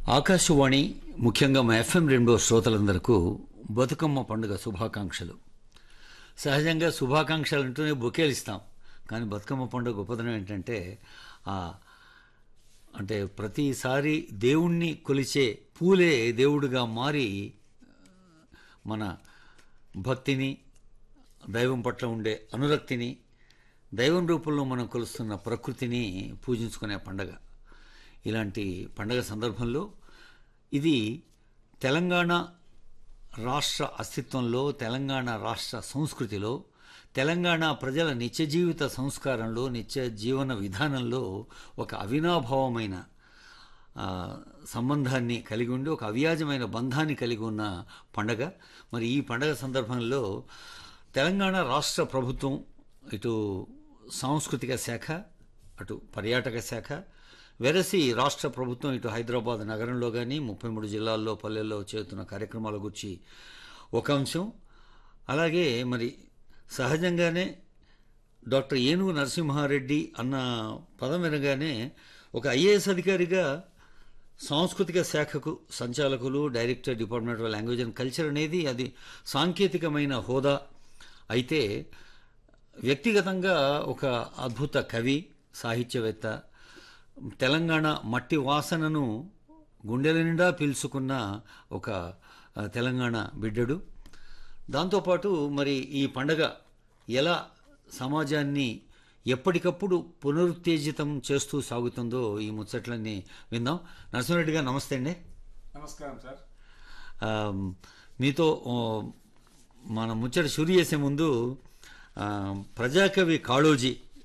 ఆకాశవాణి ముఖ్యంగా మా ఎఫ్ఎం రెండో శ్రోతలందరకు బతుకమ్మ పండుగ శుభాకాంక్షలు సహజంగా శుభాకాంక్షలు అంటూనే బొకేలు ఇస్తాం కానీ బతుకమ్మ పండుగ గొప్పదనం ఏంటంటే ఆ అంటే ప్రతిసారి దేవుణ్ణి కొలిచే పూలే దేవుడిగా మారి మన భక్తిని దైవం పట్ల ఉండే అనురక్తిని దైవం రూపంలో మనం కొలుస్తున్న ప్రకృతిని పూజించుకునే పండగ ఇలాంటి పండగ సందర్భంలో ఇది తెలంగాణ రాష్ట్ర అస్తిత్వంలో తెలంగాణ రాష్ట్ర సంస్కృతిలో తెలంగాణ ప్రజల నిత్య జీవిత సంస్కారంలో నిత్య జీవన విధానంలో ఒక అవినాభావమైన ఆ, సంబంధాన్ని కలిగి ఉండి ఒక అవ్యాజమైన బంధాన్ని కలిగి ఉన్న పండగ మరి ఈ పండగ సందర్భంలో తెలంగాణ రాష్ట్ర ప్రభుత్వం ఇటు సాంస్కృతిక శాఖ అటు పర్యాటక శాఖ వెరసి రాష్ట్ర ప్రభుత్వం ఇటు హైదరాబాద్ నగరంలో కానీ ముప్పై మూడు జిల్లాల్లో పల్లెల్లో చేస్తున్న కార్యక్రమాల గురించి ఒక అంశం అలాగే మరి సహజంగానే డాక్టర్ ఏనుగు నరసింహారెడ్డి అన్న పదం వినగానే ఒక ఐఏఎస్ అధికారిగా సాంస్కృతిక శాఖకు సంచాలకులు director department of language and culture అనేది అది సాంకేతికమైన హోదా అయితే వ్యక్తిగతంగా ఒక అద్భుత కవి సాహిత్యవేత్త తెలంగాణ మట్టి వాసనను గుండెల నిండా పీల్చుకున్న ఒక ఆ, తెలంగాణ బిడ్డడు దాంతోపాటు మరి ఈ పండగ ఎలా సమాజాన్ని ఎప్పటికప్పుడు పునరుత్తేజితం చేస్తూ సాగుతుందో ఈ ముచ్చట్లన్నీ విందాం నరసింహారెడ్డి గారు నమస్తే అండి నమస్కారం సార్ ఆ, మీతో ఓ, మన ముచ్చట షురు చేసే ముందు ఆ, ప్రజాకవి కాళోజీ